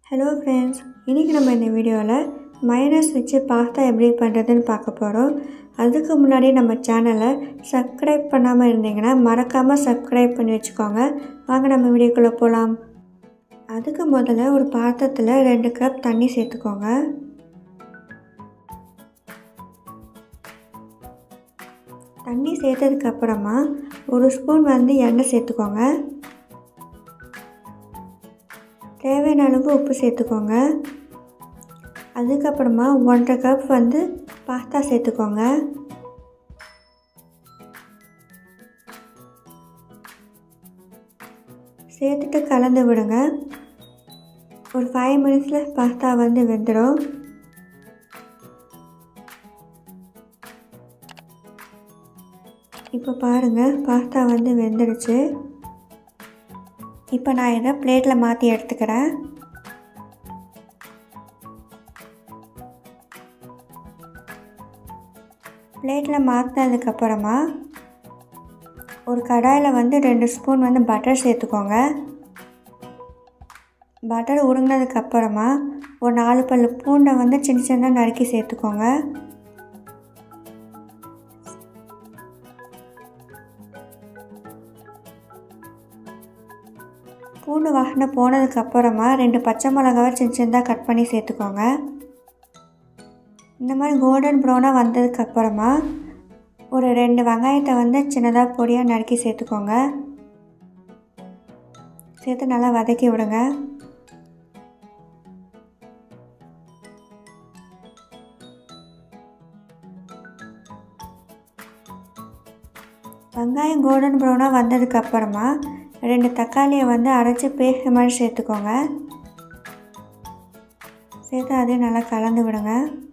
hello friends இன்றைக்கி நம்ம இந்த வீடியோவில் மைனஸ் வச்சு பாஸ்தா எப்படி பண்ணுறதுன்னு பார்க்க போகிறோம் அதுக்கு முன்னாடி நம்ம சேனலை சப்ஸ்கிரைப் பண்ணாமல் இருந்தீங்கன்னா மறக்காமல் சப்ஸ்கிரைப் பண்ணி வச்சுக்கோங்க வாங்க நம்ம வீடியோக்குள்ளே போகலாம் அதுக்கு முதல்ல ஒரு பாத்திரத்தில் ரெண்டு கப் தண்ணி சேர்த்துக்கோங்க தண்ணி சேர்த்ததுக்கப்புறமா ஒரு ஸ்பூன் வந்து எண்ணெய் சேர்த்துக்கோங்க தேவையான அளவு உப்பு சேர்த்துக்கோங்க அதுக்கப்புறமா ஒன்றரை கப் வந்து பாஸ்தா சேர்த்துக்கோங்க சேர்த்துட்டு கலந்து விடுங்க ஒரு ஃபைவ் மினிட்ஸில் பாஸ்தா வந்து வெந்துடும் இப்போ பாருங்கள் பாஸ்தா வந்து வெந்துடுச்சு இப்போ நான் இதை பிளேட்டில் மாற்றி எடுத்துக்கிறேன் பிளேட்டில் மாற்றினதுக்கப்புறமா ஒரு கடாயில் வந்து ரெண்டு ஸ்பூன் வந்து பட்டர் சேர்த்துக்கோங்க பட்டர் உருங்கினதுக்கப்புறமா ஒரு நாலு பல் பூண்டை வந்து சின்ன சின்னதாக நறுக்கி சேர்த்துக்கோங்க பூண்டு வாசனை போனதுக்கப்புறமா ரெண்டு பச்சை மிளகாவை சின்ன சின்னதாக கட் பண்ணி சேர்த்துக்கோங்க இந்த மாதிரி கோல்டன் ப்ரௌனாக வந்ததுக்கப்புறமா ஒரு ரெண்டு வெங்காயத்தை வந்து சின்னதாக பொடியாக நறுக்கி சேர்த்துக்கோங்க சேர்த்து நல்லா வதக்கி விடுங்க வெங்காயம் கோல்டன் ப்ரௌனாக வந்ததுக்கப்புறமா ரெண்டு தக்காளியை வந்து அரைச்சி பேஸ்ட் மாதிரி சேர்த்துக்கோங்க சேர்த்து அதையும் நல்லா கலந்து விடுங்க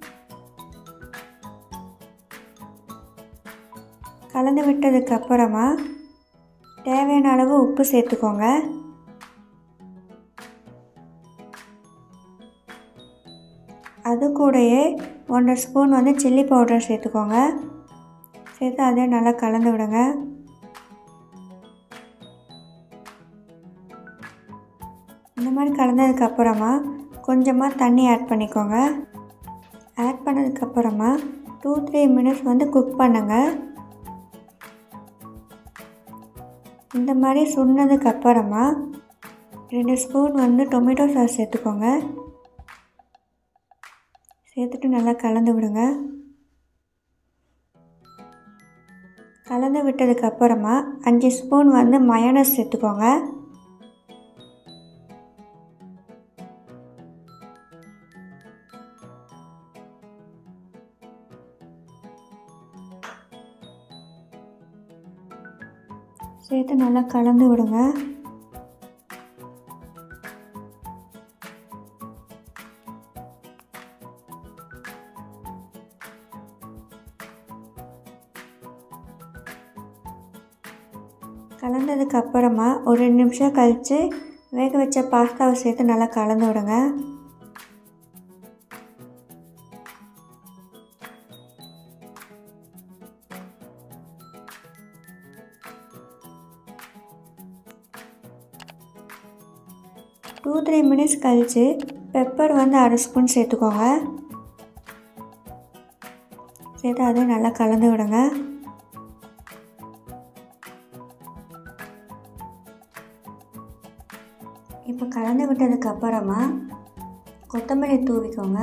கலந்து விட்டதுக்கப்புறமா தேவையான அளவு உப்பு சேர்த்துக்கோங்க அது கூடயே ஒன்றரை ஸ்பூன் வந்து சில்லி பவுடர் சேர்த்துக்கோங்க சேர்த்து அதையும் நல்லா கலந்து விடுங்க இந்த மாதிரி கலந்ததுக்கப்புறமா கொஞ்சமாக தண்ணி ஆட் பண்ணிக்கோங்க ஆட் பண்ணதுக்கப்புறமா டூ த்ரீ மினிட்ஸ் வந்து குக் பண்ணுங்கள் இந்த மாதிரி சுண்ணதுக்கப்புறமா ரெண்டு ஸ்பூன் வந்து டொமேட்டோ சாஸ் சேர்த்துக்கோங்க சேர்த்துட்டு நல்லா கலந்து விடுங்க கலந்து விட்டதுக்கப்புறமா அஞ்சு ஸ்பூன் வந்து மயோனஸ் சேர்த்துக்கோங்க சேர்த்து நல்லா கலந்து விடுங்க கலந்ததுக்கு அப்புறமா ஒரு ரெண்டு நிமிஷம் கழித்து வேக வச்ச பாஸ்தாவை சேர்த்து நல்லா கலந்து விடுங்க டூ த்ரீ மினிட்ஸ் கழித்து பெப்பர் வந்து அரை ஸ்பூன் சேர்த்துக்கோங்க சேர்த்து அதையும் நல்லா கலந்து விடுங்க இப்போ கலந்து விட்டதுக்கு அப்புறமா கொத்தமல்லி தூவிக்கோங்க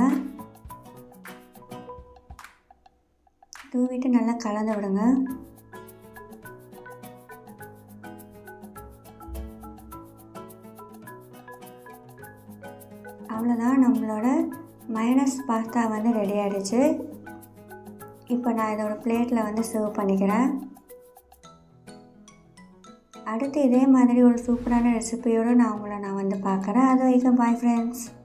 தூவிட்டு நல்லா கலந்து விடுங்க அவ்வளோதான் நம்மளோட மைனஸ் பாஸ்தா வந்து ரெடி ஆகிடுச்சு இப்போ நான் இதோட பிளேட்டில் வந்து சர்வ் பண்ணிக்கிறேன் அடுத்து இதே மாதிரி ஒரு சூப்பரான ரெசிபியோடு நான் உங்களை நான் வந்து பார்க்குறேன் அது வரைக்கும் பாய் ஃப்ரெண்ட்ஸ்